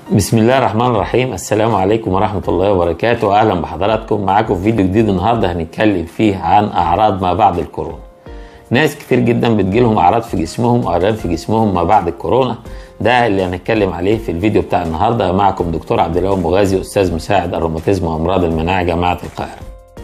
بسم الله الرحمن الرحيم السلام عليكم ورحمة الله وبركاته أهلا بحضراتكم معاكم في فيديو جديد النهاردة هنتكلم فيه عن أعراض ما بعد الكورونا ناس كتير جدا بتجيلهم أعراض في جسمهم أعراض في جسمهم ما بعد الكورونا ده اللي هنتكلم عليه في الفيديو بتاع النهاردة معكم دكتور عبد الله مغازي أستاذ مساعد الروماتيزم وأمراض المناعة جامعة القاهرة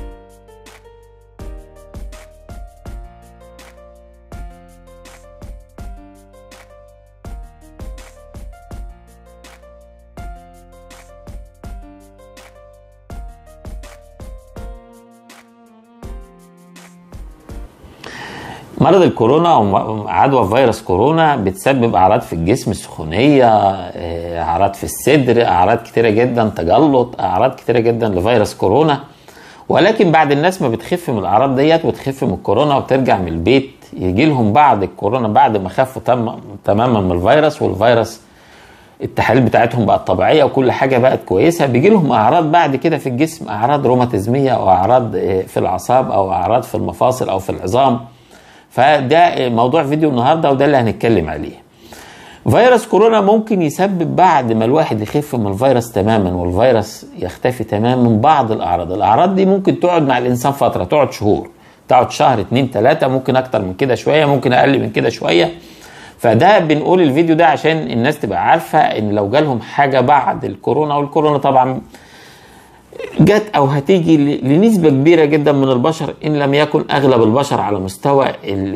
مرض الكورونا او عدوى فيروس كورونا بتسبب اعراض في الجسم سخونيه اعراض في الصدر اعراض كتيره جدا تجلط اعراض كتيره جدا لفيروس كورونا ولكن بعد الناس ما بتخف من الاعراض ديت وتخف من الكورونا وترجع من البيت يجي لهم بعد الكورونا بعد ما خفوا تم تماما من الفيروس والفيروس التحاليل بتاعتهم بقت طبيعيه وكل حاجه بقت كويسه بيجي لهم اعراض بعد كده في الجسم اعراض روماتيزميه او اعراض في الاعصاب او اعراض في المفاصل او في العظام فده موضوع فيديو النهارده وده اللي هنتكلم عليه فيروس كورونا ممكن يسبب بعد ما الواحد يخف من الفيروس تماما والفيروس يختفي تماما بعض الاعراض الاعراض دي ممكن تقعد مع الانسان فتره تقعد شهور تقعد شهر اتنين تلاتة ممكن اكتر من كده شويه ممكن اقل من كده شويه فده بنقول الفيديو ده عشان الناس تبقى عارفه ان لو جالهم حاجه بعد الكورونا والكورونا طبعا جت او هتيجي لنسبه كبيره جدا من البشر ان لم يكن اغلب البشر على مستوى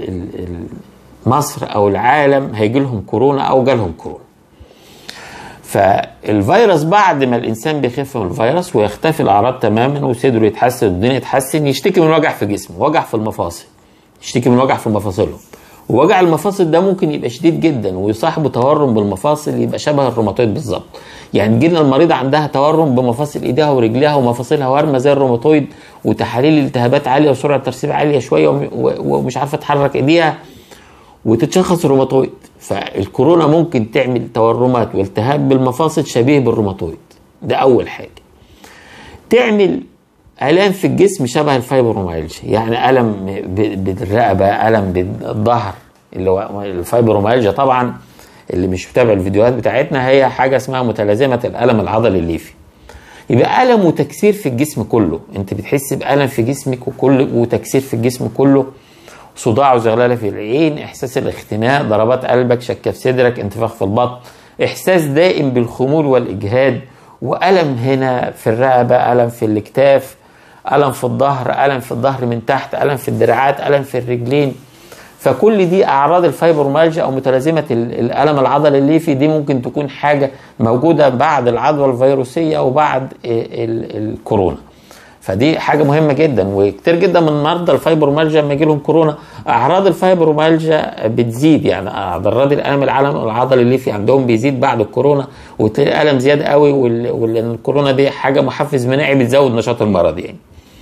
مصر او العالم هيجي لهم كورونا او جالهم كورونا فالفيروس بعد ما الانسان بيخف من الفيروس ويختفي الاعراض تماما وصدره يتحسن والدنيا يتحسن يشتكي من وجع في جسمه وجع في المفاصل يشتكي من وجع في مفاصله ووجع المفاصل ده ممكن يبقى شديد جدا ويصاحبه تورم بالمفاصل يبقى شبه الروماتويد بالظبط يعني جينا المريضه عندها تورم بمفاصل ايديها ورجليها ومفاصلها وارمه زي الروماتويد وتحاليل التهابات عاليه وسرعه ترسيب عاليه شويه ومش عارفه تحرك ايديها وتتشخص روماتويد فالكورونا ممكن تعمل تورمات والتهاب بالمفاصل شبيه بالروماتويد ده اول حاجه تعمل الام في الجسم شبه الفايبروميالجيا يعني الم بالرقبه الم بالظهر اللي هو الفايبروميالجيا طبعا اللي مش متابع الفيديوهات بتاعتنا هي حاجه اسمها متلازمه الالم العضلي الليفي يبقى الم وتكسير في الجسم كله انت بتحس بالم في جسمك وكل وتكسير في الجسم كله صداع وزغلله في العين احساس الاختناق ضربات قلبك شكه في صدرك انتفاخ في البطن احساس دائم بالخمول والاجهاد والم هنا في الرقبه الم في الاكتاف الم في الظهر الم في الظهر من تحت الم في الدراعات الم في الرجلين فكل دي اعراض الفايبرومالجيا او متلازمه الالم العضلي الليفي دي ممكن تكون حاجه موجوده بعد العدوى الفيروسيه وبعد الكورونا فدي حاجه مهمه جدا وكتير جدا من مرضى الفايبرومالجيا لما يجي لهم كورونا اعراض الفايبرومالجيا بتزيد يعني اعراض الالم العالم العضلي الليفي عندهم بيزيد بعد الكورونا وتلاقي الالم زياده قوي ولان الكورونا دي حاجه محفز مناعي بتزود نشاط المرض يعني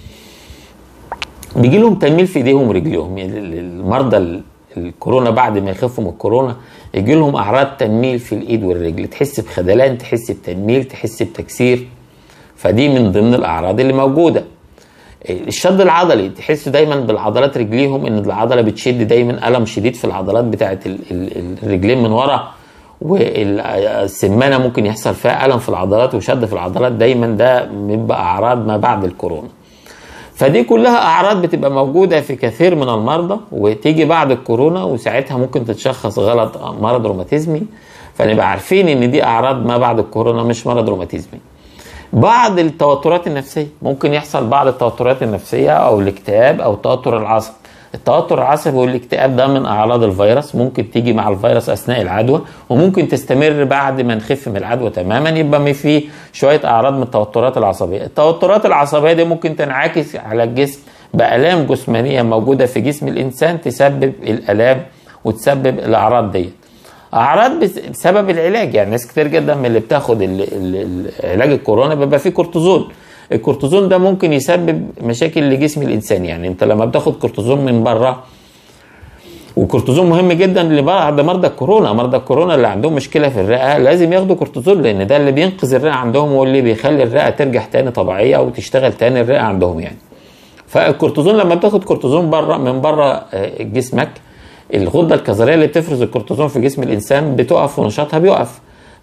بيجي لهم تنميل في ايديهم ورجليهم يعني المرضى الكورونا بعد ما يخفوا من الكورونا يجي لهم اعراض تنميل في الايد والرجل تحس بخدلان تحس بتنميل تحس بتكسير فدي من ضمن الاعراض اللي موجوده الشد العضلي تحس دايما بالعضلات رجليهم ان العضله بتشد دايما الم شديد في العضلات بتاعه الرجلين من ورا والسمانه ممكن يحصل فيها الم في العضلات وشد في العضلات دايما ده بيبقى اعراض ما بعد الكورونا فدي كلها اعراض بتبقى موجوده في كثير من المرضى وتيجي بعد الكورونا وساعتها ممكن تتشخص غلط مرض روماتيزمي فنبقى عارفين ان دي اعراض ما بعد الكورونا مش مرض روماتيزمي بعض التوترات النفسيه ممكن يحصل بعض التوترات النفسيه او الاكتئاب او التوتر العصبي التوتر العصبي والاكتئاب ده من اعراض الفيروس ممكن تيجي مع الفيروس اثناء العدوى وممكن تستمر بعد ما نخف من العدوى تماما يبقى في شويه اعراض من التوترات العصبيه التوترات العصبيه دي ممكن تنعكس على الجسم بالام جسمانيه موجوده في جسم الانسان تسبب الالام وتسبب الاعراض دي اعراض بسبب العلاج يعني ناس كتير جدا من اللي بتاخد علاج الكورونا بيبقى فيه كورتيزون الكورتيزون ده ممكن يسبب مشاكل لجسم الانسان يعني انت لما بتاخد كورتيزون من بره والكورتيزون مهم جدا لبعض مرضى الكورونا مرضى الكورونا اللي عندهم مشكله في الرئه لازم ياخدوا كورتيزون لان ده اللي بينقذ الرئه عندهم واللي بيخلي الرئه ترجع تاني طبيعيه وتشتغل تاني الرئه عندهم يعني فالكورتيزون لما بتاخد كورتيزون بره من بره جسمك الغده الكظريه اللي بتفرز الكورتيزون في جسم الانسان بتقف ونشاطها بيقف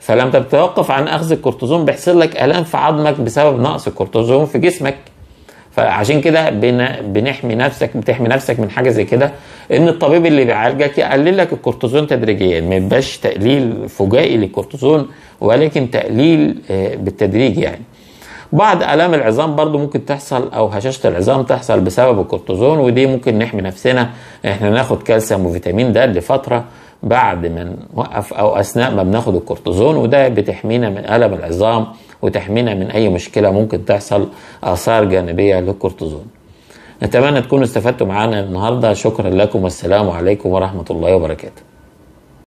فلما بتتوقف عن اخذ الكورتيزون بيحصل لك الام في عظمك بسبب نقص الكورتيزون في جسمك فعشان كده بن- بنحمي نفسك بتحمي نفسك من حاجه زي كده ان الطبيب اللي بيعالجك يقلل لك الكورتيزون تدريجيا ما يبقاش تقليل فجائي للكورتيزون ولكن تقليل آه، بالتدريج يعني بعض الام العظام برضو ممكن تحصل او هشاشه العظام تحصل بسبب الكورتيزون ودي ممكن نحمي نفسنا احنا ناخد كالسيوم وفيتامين د لفتره بعد ما نوقف او اثناء ما بناخد الكورتيزون وده بتحمينا من الم العظام وتحمينا من اي مشكله ممكن تحصل اثار جانبيه للكورتيزون نتمنى تكونوا استفدتوا معانا النهارده شكرا لكم والسلام عليكم ورحمه الله وبركاته